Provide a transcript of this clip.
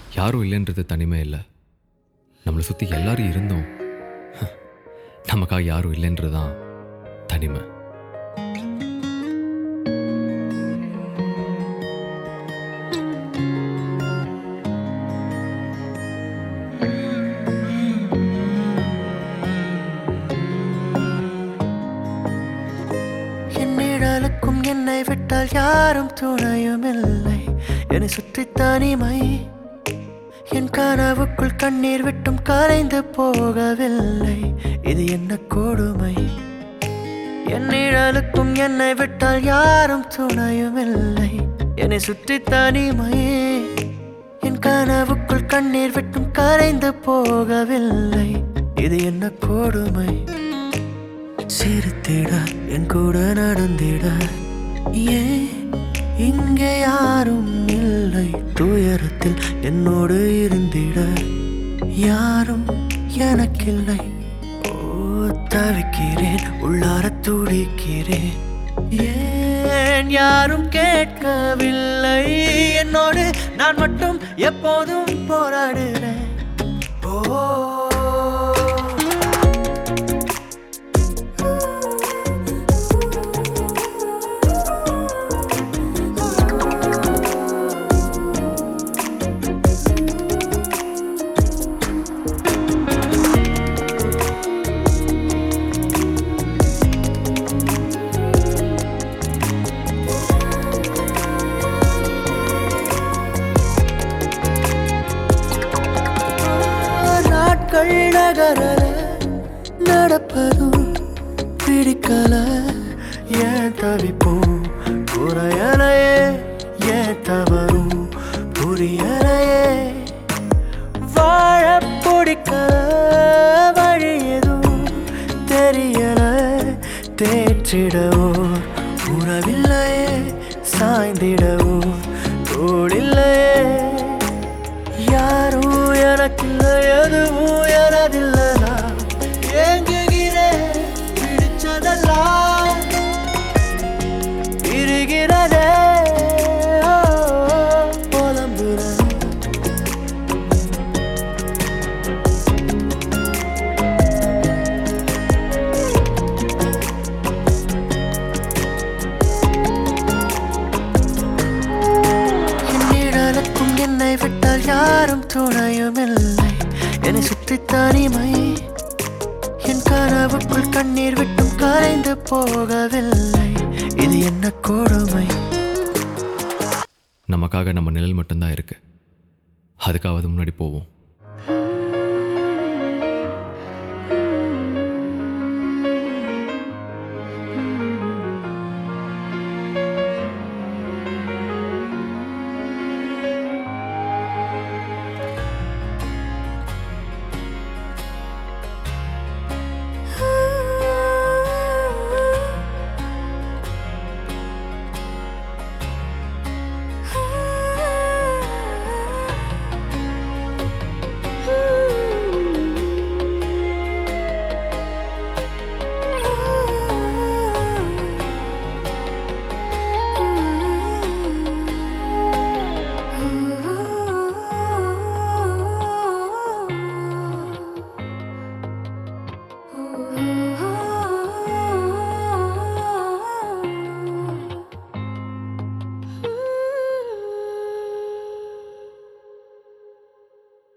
யாரும் இல்லைன்றது தனிமை இல்லை நம்மளை சுற்றி எல்லாரும் இருந்தோம் நமக்காக யாரும் இல்லைன்றது தான் தனிமை என் நிழலுக்கும் என்னை விட்டால் யாரும் துணையும் இல்லை என்னை சுற்றி தனிமை என் கனவுக்குள் கண்ணீர் விட்டும் கரைந்து போகவில்லை இது என்ன கொடுமை என் நிழலுக்கும் என்னை விட்டால் யாரும் துணையும் இல்லை என்னை சுற்றி தனிமை என் கனவுக்குள் கண்ணீர் விட்டும் கரைந்து போகவில்லை இது என்ன கொடுமை சிரித்திட என் கூட நடந்திட ஏன் இங்கே யாரும் இல்லை துயரத்தில் என்னோடு இருந்திட யாரும் எனக்கில்லை ஓ தவிக்கிறேன் உள்ளார துடிக்கிறேன் ஏன் யாரும் கேட்கவில்லை என்னோடு நான் மட்டும் எப்போதும் போராடுறேன் ஓ நாட்கள் நகரல நடப்பதும் பிடிக்கல ஏன் தவிப்போம் குறையலையே ஏன் தவறும் புரியலையே வாழ பிடிக்கல வழி எதுவும் தெரியல தேற்றிடவோ உறவில்லையே சாய்ந்திடவோ தோளில்லையே யாரும் எனக்கில்ல எதுவும் எனதில்லை நான் ஏங்குகிறேன் பிடிச்சதெல்லாம் இருக்கிறதே ஓ, புலம்புறேன் என் நிழலுக்கும் என்னை விட்டால் யாரும் துணையும் இல்லை என்னை சுற்றி தனிமை என் கனவுக்குள் கண்ணீர் விட்டும் கரைந்து போகவில்லை இது என்ன கொடுமை நமக்காக நம்ம நிழல் மட்டும்தான் இருக்கு அதுக்காவது முன்னாடி போவோம்